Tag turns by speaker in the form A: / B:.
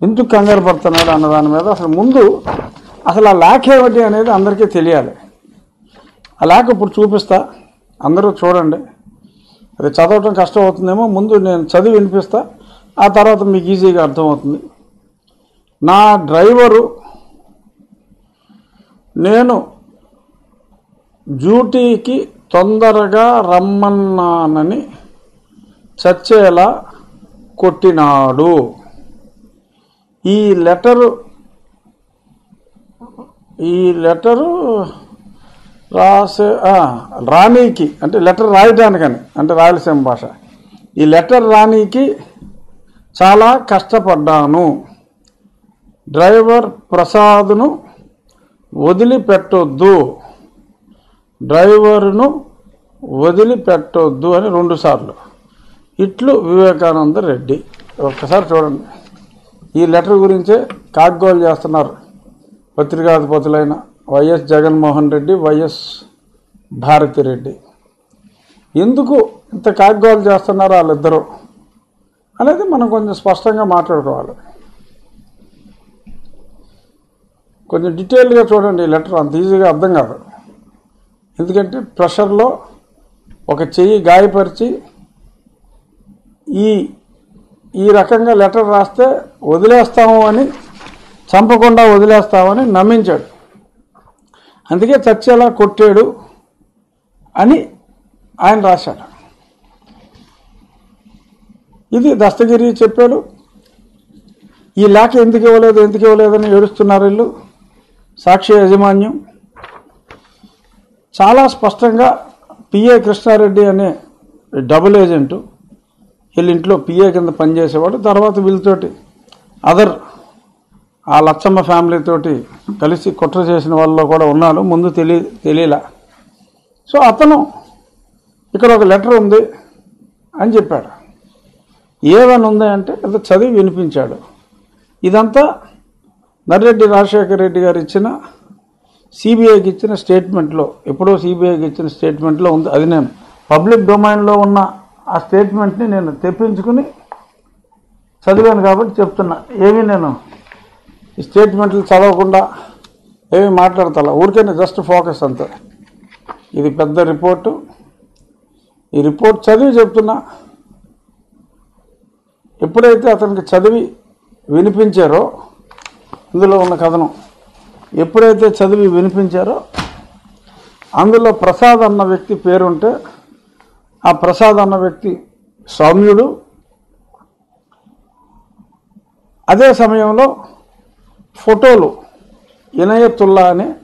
A: ఎందుకు కంగారు పడుతున్నాడు అన్న దాని మీద అసలు ముందు అసలు ఆ లేఖ ఏమిటి అనేది అందరికీ తెలియాలి ఆ లేఖ ఇప్పుడు చూపిస్తా అందరూ చూడండి అది చదవటం కష్టం అవుతుందేమో ముందు నేను చదివి వినిపిస్తా ఆ తర్వాత మీకు ఈజీగా అర్థమవుతుంది నా డ్రైవరు నేను డ్యూటీకి తొందరగా రమ్మన్నానని చచ్చేలా కొట్టినాడు ఈ లెటరు ఈ లెటరు రాసే ఆ, రాణికి అంటే లెటర్ రాయడానికని అంటే రాయలసీమ భాష ఈ లెటర్ రాణికి చాలా కష్టపడ్డాను డ్రైవర్ ప్రసాద్ను వదిలిపెట్టొద్దు డ్రైవర్ను వదిలిపెట్టొద్దు అని రెండుసార్లు ఇట్లు వివేకానంద రెడ్డి ఒక్కసారి చూడండి ఈ లెటర్ గురించే కాగ్గోలు చేస్తున్నారు పత్రికాధిపతులైన వైఎస్ జగన్మోహన్ రెడ్డి వైఎస్ భారతిరెడ్డి ఎందుకు ఇంత కాగ్గోలు చేస్తున్నారు వాళ్ళిద్దరూ అనేది మనం కొంచెం స్పష్టంగా మాట్లాడుకోవాలి కొంచెం డీటెయిల్గా చూడండి ఈ లెటర్ అంత ఈజీగా అర్థం కాదు ఎందుకంటే ప్రెషర్లో ఒక చెయ్యి గాయపరిచి ఈ ఈ రకంగా లెటర్ రాస్తే వదిలేస్తాము అని చంపకుండా వదిలేస్తామని నమ్మించాడు అందుకే చచ్చేలా కొట్టాడు అని ఆయన రాశాడు ఇది దస్తగిరి చెప్పాడు ఈ లేఖ ఎందుకు ఇవ్వలేదు ఎందుకు ఇవ్వలేదని ఏడుస్తున్నారు వీళ్ళు సాక్షి యాజమాన్యం చాలా స్పష్టంగా పిఏ కృష్ణారెడ్డి అనే డబుల్ ఏజెంటు వీళ్ళ ఇంట్లో పిఏ కింద పనిచేసేవాడు తర్వాత వీళ్ళతోటి అదర్ ఆ లచ్చమ్మ ఫ్యామిలీ తోటి కలిసి కుట్ర చేసిన వాళ్ళలో కూడా ఉన్నాడు ముందు తెలియ తెలియలా సో అతను ఇక్కడ ఒక లెటర్ ఉంది అని చెప్పాడు ఏమని ఉంది అంటే అది చదివి వినిపించాడు ఇదంతా నర్రెడ్డి రాజశేఖర రెడ్డి గారు ఇచ్చిన సిబిఐకి ఇచ్చిన స్టేట్మెంట్లో ఎప్పుడో సిబిఐకి ఇచ్చిన స్టేట్మెంట్లో ఉంది అది నేను పబ్లిక్ డొమైన్లో ఉన్న ఆ స్టేట్మెంట్ని నేను తెప్పించుకుని చదివాను కాబట్టి చెప్తున్నా ఏమీ నేను ఈ స్టేట్మెంట్లు చదవకుండా ఏమీ మాట్లాడతా ఊరికైనా జస్ట్ ఫోకస్ అంతే ఇది పెద్ద రిపోర్టు ఈ రిపోర్ట్ చదివి చెప్తున్నా ఎప్పుడైతే అతనికి చదివి వినిపించారో ఇందులో ఉన్న కథనం ఎప్పుడైతే చదివి వినిపించారో అందులో ప్రసాద్ అన్న వ్యక్తి పేరుంటే ఆ ప్రసాద్ అన్న వ్యక్తి సౌమ్యుడు అదే సమయంలో ఫోటోలు ఇనయతుల్లా అనే